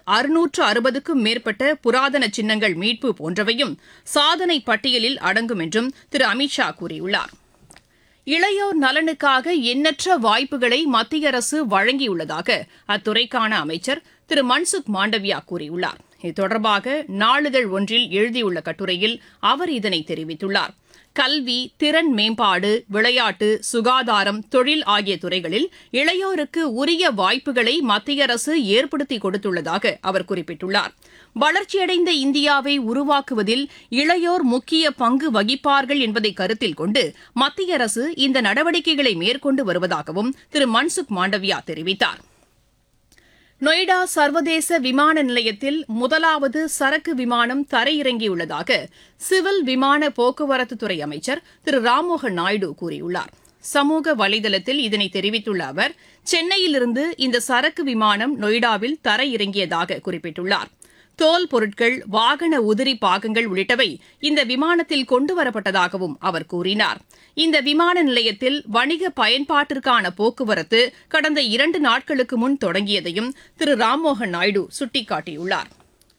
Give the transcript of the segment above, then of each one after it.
அறுநூற்று அறுபதுக்கும் மேற்பட்ட புராதன சின்னங்கள் மீட்பு போன்றவையும் சாதனை பட்டியலில் அடங்கும் என்றும் திரு அமித்ஷா கூறியுள்ளார் இளையோர் நலனுக்காக எண்ணற்ற வாய்ப்புகளை மத்திய அரசு வழங்கியுள்ளதாக அத்துறைக்கான அமைச்சர் திரு மன்சுக் மாண்டவியா கூறியுள்ளார் இது தொடர்பாக நாளிதழ் ஒன்றில் எழுதியுள்ள கட்டுரையில் அவர் இதனை தெரிவித்துள்ளார் கல்வி திறன் மேம்பாடு விளையாட்டு சுகாதாரம் தொழில் ஆகிய துறைகளில் இளையோருக்கு உரிய வாய்ப்புகளை மத்திய அரசு ஏற்படுத்தி கொடுத்துள்ளதாக அவர் குறிப்பிட்டுள்ளார் வளர்ச்சியடைந்த இந்தியாவை உருவாக்குவதில் இளையோர் முக்கிய பங்கு வகிப்பார்கள் என்பதை கருத்தில் கொண்டு மத்திய அரசு இந்த நடவடிக்கைகளை மேற்கொண்டு வருவதாகவும் திரு மன்சுக் மாண்டவியா தெரிவித்தார் நொய்டா சர்வதேச விமான நிலையத்தில் முதலாவது சரக்கு விமானம் தரையிறங்கியுள்ளதாக சிவில் விமான போக்குவரத்துத்துறை அமைச்சர் திரு ராம்மோகன் நாயுடு கூறியுள்ளார் சமூக வலைதளத்தில் இதனை தெரிவித்துள்ள அவர் சென்னையிலிருந்து இந்த சரக்கு விமானம் நொய்டாவில் தரையிறங்கியதாக குறிப்பிட்டுள்ளார் தோல் பொருட்கள் வாகன உதிரி பாகங்கள் உள்ளிட்டவை இந்த விமானத்தில் கொண்டுவரப்பட்டதாகவும் அவர் கூறினார் இந்த விமான நிலையத்தில் வணிக பயன்பாட்டிற்கான போக்குவரத்து கடந்த இரண்டு நாட்களுக்கு முன் தொடங்கியதையும் திரு ராம்மோகன் நாயுடு சுட்டிக்காட்டியுள்ளார்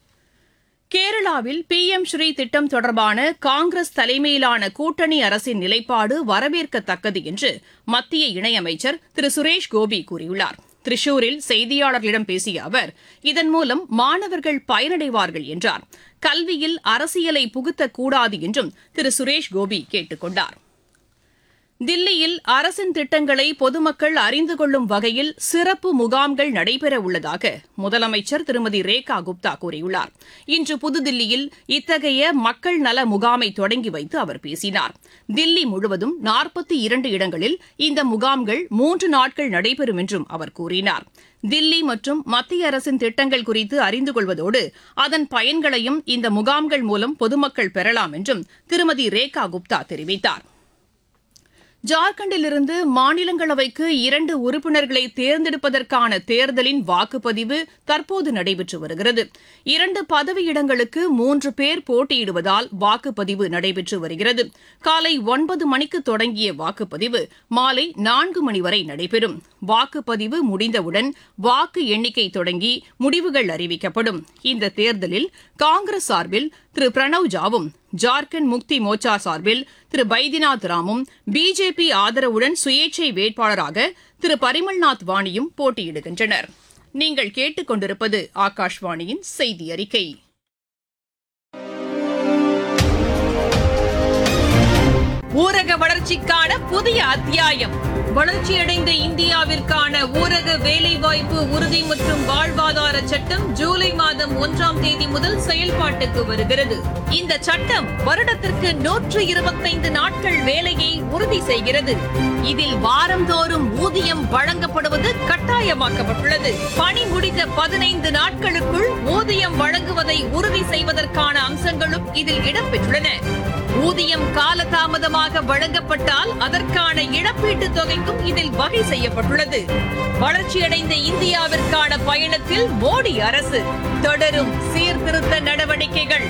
கேரளாவில் பி எம் ஸ்ரீ திட்டம் தொடர்பான காங்கிரஸ் தலைமையிலான கூட்டணி அரசின் நிலைப்பாடு வரவேற்கத்தக்கது என்று மத்திய இணையமைச்சர் திரு சுரேஷ் கோபி கூறியுள்ளார் திரிசூரில் செய்தியாளர்களிடம் பேசிய அவர் இதன் மூலம் மாணவர்கள் பயனடைவார்கள் என்றார் கல்வியில் அரசியலை புகுத்தக்கூடாது என்றும் திரு சுரேஷ் கோபி கேட்டுக் கொண்டார் தில்லியில் அரசின் திட்டங்களை பொதுமக்கள் அறிந்து கொள்ளும் வகையில் சிறப்பு முகாம்கள் நடைபெற உள்ளதாக முதலமைச்சர் திருமதி ரேகா குப்தா கூறியுள்ளார் இன்று புதுதில்லியில் இத்தகைய மக்கள் நல முகாமை தொடங்கி வைத்து அவர் பேசினார் தில்லி முழுவதும் நாற்பத்தி இரண்டு இடங்களில் இந்த முகாம்கள் மூன்று நாட்கள் நடைபெறும் என்றும் அவர் கூறினார் தில்லி மற்றும் மத்திய அரசின் திட்டங்கள் குறித்து அறிந்து கொள்வதோடு அதன் பயன்களையும் இந்த முகாம்கள் மூலம் பொதுமக்கள் பெறலாம் என்றும் திருமதி ரேகா குப்தா தெரிவித்தாா் ஜார்க்கண்டிலிருந்து மாநிலங்களவைக்கு இரண்டு உறுப்பினர்களை தேர்ந்தெடுப்பதற்கான தேர்தலின் வாக்குப்பதிவு தற்போது நடைபெற்று வருகிறது இரண்டு பதவியிடங்களுக்கு மூன்று பேர் போட்டியிடுவதால் வாக்குப்பதிவு நடைபெற்று வருகிறது காலை ஒன்பது மணிக்கு தொடங்கிய வாக்குப்பதிவு மாலை நான்கு மணி வரை நடைபெறும் வாக்குப்பதிவு முடிந்தவுடன் வாக்கு எண்ணிக்கை தொடங்கி முடிவுகள் அறிவிக்கப்படும் இந்த தேர்தலில் காங்கிரஸ் சார்பில் திரு பிரணவ் ஜாவும் ஜார்க்கண்ட் முக்தி மோர்ச்சா சார்பில் திரு பைதிநாத் ராமும் பிஜேபி ஆதரவுடன் சுயேட்சை வேட்பாளராக திரு பரிமல்நாத் வாணியும் போட்டியிடுகின்றனர் நீங்கள் கேட்டுக்கொண்டிருப்பது ஆகாஷ்வாணியின் செய்தி அறிக்கை ஊரக வளர்ச்சிக்கான புதிய அத்தியாயம் வளர்ச்சியடைந்த இந்தியாவிற்கான ஊரக வேலைவாய்ப்பு உறுதி மற்றும் வாழ்வாதார சட்டம் ஜூலை மாதம் ஒன்றாம் தேதி முதல் செயல்பாட்டுக்கு வருகிறது இந்த சட்டம் வருடத்திற்கு நூற்று இருபத்தைந்து நாட்கள் வேலையை உறுதி செய்கிறது இதில் வாரந்தோறும் ஊதியம் வழங்கப்படுவது கட்டாயமாக்கப்பட்டுள்ளது பணி முடிந்த பதினைந்து நாட்களுக்குள் ஊதியம் வழங்குவதை உறுதி செய்வதற்கான அம்சங்களும் இதில் இடம்பெற்றுள்ளன ஊதியம் காலதாமதமாக வழங்கப்பட்டால் அதற்கான இழப்பீட்டுத் தொகைக்கும் இதில் வகை செய்யப்பட்டுள்ளது வளர்ச்சியடைந்த இந்தியாவிற்கான பயணத்தில் மோடி அரசு தொடரும் சீர்திருத்த நடவடிக்கைகள்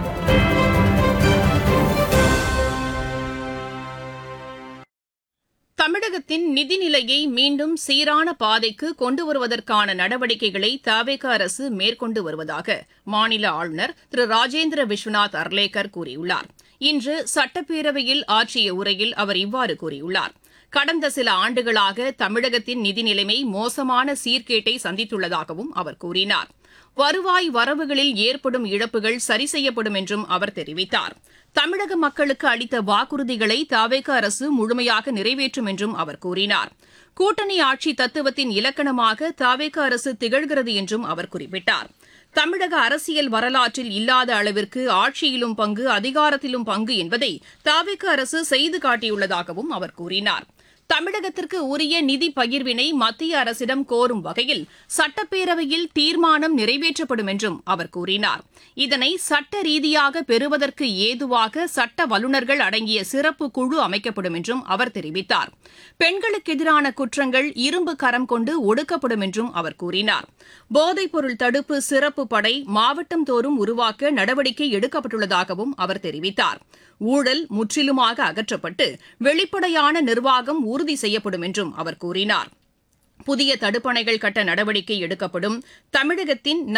தமிழகத்தின் நிதிநிலையை மீண்டும் சீரான பாதைக்கு கொண்டு வருவதற்கான நடவடிக்கைகளை தவேக அரசு மேற்கொண்டு வருவதாக மாநில ஆளுநர் திரு ராஜேந்திர விஸ்வநாத் அர்லேக்கர் கூறியுள்ளார் இன்று சட்டப்பேரவையில் ஆற்றிய உரையில் அவர் இவ்வாறு கூறியுள்ளார் கடந்த சில ஆண்டுகளாக தமிழகத்தின் நிதி நிலைமை மோசமான சீர்கேட்டை சந்தித்துள்ளதாகவும் அவர் கூறினார் வருவாய் வரவுகளில் ஏற்படும் இழப்புகள் சரி செய்யப்படும் என்றும் அவர் தெரிவித்தார் தமிழக மக்களுக்கு அளித்த வாக்குறுதிகளை தாவேக அரசு முழுமையாக நிறைவேற்றும் என்றும் அவர் கூறினார் கூட்டணி ஆட்சி தத்துவத்தின் இலக்கணமாக தாவேக அரசு திகழ்கிறது என்றும் அவர் குறிப்பிட்டார் தமிழக அரசியல் வரலாற்றில் இல்லாத அளவிற்கு ஆட்சியிலும் பங்கு அதிகாரத்திலும் பங்கு என்பதை தாவேக அரசு செய்து காட்டியுள்ளதாகவும் அவர் கூறினார் தமிழகத்திற்கு உரிய நிதி பகிர்வினை மத்திய அரசிடம் கோரும் வகையில் சட்டப்பேரவையில் தீர்மானம் நிறைவேற்றப்படும் என்றும் அவர் கூறினார் இதனை சட்ட ரீதியாக பெறுவதற்கு ஏதுவாக சட்ட வல்லுநர்கள் அடங்கிய சிறப்பு குழு அமைக்கப்படும் என்றும் அவர் தெரிவித்தார் பெண்களுக்கு எதிரான குற்றங்கள் இரும்பு கரம் கொண்டு ஒடுக்கப்படும் என்றும் அவர் கூறினார் போதைப்பொருள் தடுப்பு சிறப்பு படை மாவட்டம் தோறும் உருவாக்க நடவடிக்கை எடுக்கப்பட்டுள்ளதாகவும் அவர் தெரிவித்தார் ஊழல் முற்றிலுமாக அகற்றப்பட்டு வெளிப்படையான நிர்வாகம் உறுதி செய்யப்படும் என்றும் அவர் கூறினார் புதிய தடுப்பணைகள் கட்ட நடவடிக்கை எடுக்கப்படும் தமிழகத்தின்